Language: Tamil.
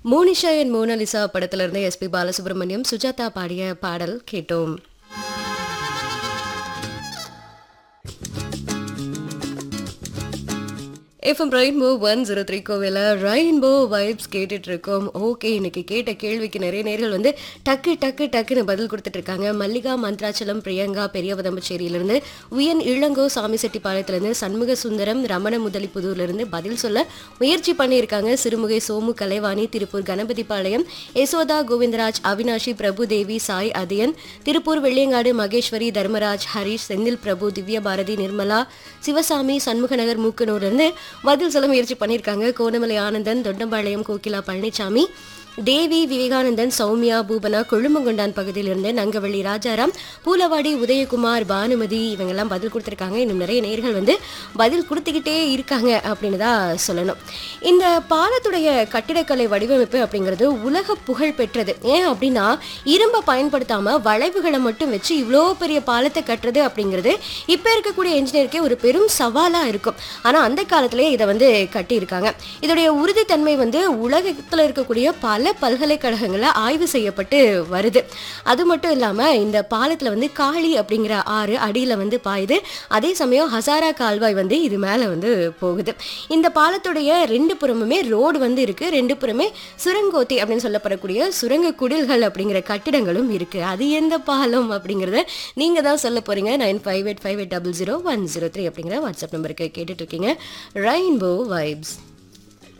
மோனிஷா என் மோனலிசா படத்துல இருந்து எஸ்பி பாலசுப்ரமணியம் சுஜாதா பாடிய பாடல் கேட்டோம் FM rainbow one zero three கோவில ரெயின்போ வைப்ஸ் கேட்டுட்டு இருக்கோம் ஓகே இன்னைக்கு கேட்ட கேள்விக்கு நிறைய நேர்கள் வந்து டக்கு டக்கு டக்குன்னு பதில் கொடுத்துட்டு இருக்காங்க மல்லிகா மந்த்ராச்சலம் பிரியங்கா பெரியவதம்பச்சேரியிலிருந்து உயன் இளங்கோ சாமிசெட்டிப்பாளையத்திலிருந்து சண்முக சுந்தரம் ரமண முதலிப்புதூர்லேருந்து பதில் சொல்ல முயற்சி பண்ணியிருக்காங்க சிறுமுகை சோமு கலைவாணி திருப்பூர் கணபதிபாளையம் யசோதா கோவிந்தராஜ் அவினாஷி பிரபு தேவி சாய் அதியன் திருப்பூர் வெள்ளியங்காடு மகேஸ்வரி தர்மராஜ் ஹரிஷ் செந்தில் பிரபு திவ்ய பாரதி நிர்மலா சிவசாமி சண்முகநகர் மூக்கனூர்லேருந்து பதில் சொல்ல முயற்சி பண்ணியிருக்காங்க கோணமலை ஆனந்தன் தொண்டம்பாளையம் கோகிலா பழனிசாமி தேவி விவேகானந்தன் சௌமியா பூபனா கொழுமங்கொண்டான் பகுதியிலிருந்து நங்கவள்ளி ராஜாராம் பூலவாடி உதயகுமார் பானுமதி இவங்கெல்லாம் பதில் கொடுத்துருக்காங்க இன்னும் நிறைய நேர்கள் வந்து பதில் கொடுத்துக்கிட்டே இருக்காங்க அப்படின்னு தான் சொல்லணும் இந்த பாலத்துடைய கட்டிடக்கலை வடிவமைப்பு அப்படிங்கிறது உலக புகழ் பெற்றது ஏன் அப்படின்னா இரும்பை பயன்படுத்தாம வளைவுகளை மட்டும் வச்சு இவ்வளோ பெரிய பாலத்தை கட்டுறது அப்படிங்கிறது இப்போ இருக்கக்கூடிய என்ஜினியருக்கே ஒரு பெரும் சவாலாக இருக்கும் ஆனால் அந்த காலத்திலே இதை வந்து கட்டியிருக்காங்க இதோடைய உறுதித்தன்மை வந்து உலகத்தில் இருக்கக்கூடிய பல பல்கலைக்கழகங்களில் ஆய்வு செய்யப்பட்டு வருது அது மட்டும் இல்லாமல் இந்த பாலத்தில் வந்து காளி அப்படிங்கிற ஆறு அடியில் வந்து பாயுது அதே சமயம் ஹசாரா கால்வாய் வந்து இது மேலே வந்து போகுது இந்த பாலத்துடைய ரெண்டு புறமுமே ரோடு வந்து இருக்கு ரெண்டு புறமே சுரங்கோத்தி அப்படின்னு சொல்லப்படக்கூடிய சுரங்க குடில்கள் அப்படிங்கிற கட்டிடங்களும் இருக்கு அது எந்த பாலம் அப்படிங்கிறத நீங்க தான் சொல்ல போறீங்க nine five eight five eight double zero one zero three அப்படிங்கிற வாட்ஸ்அப் நம்பருக்கு கேட்டுட்டு இருக்கீங்க ரெயின்போ வைப்ஸ்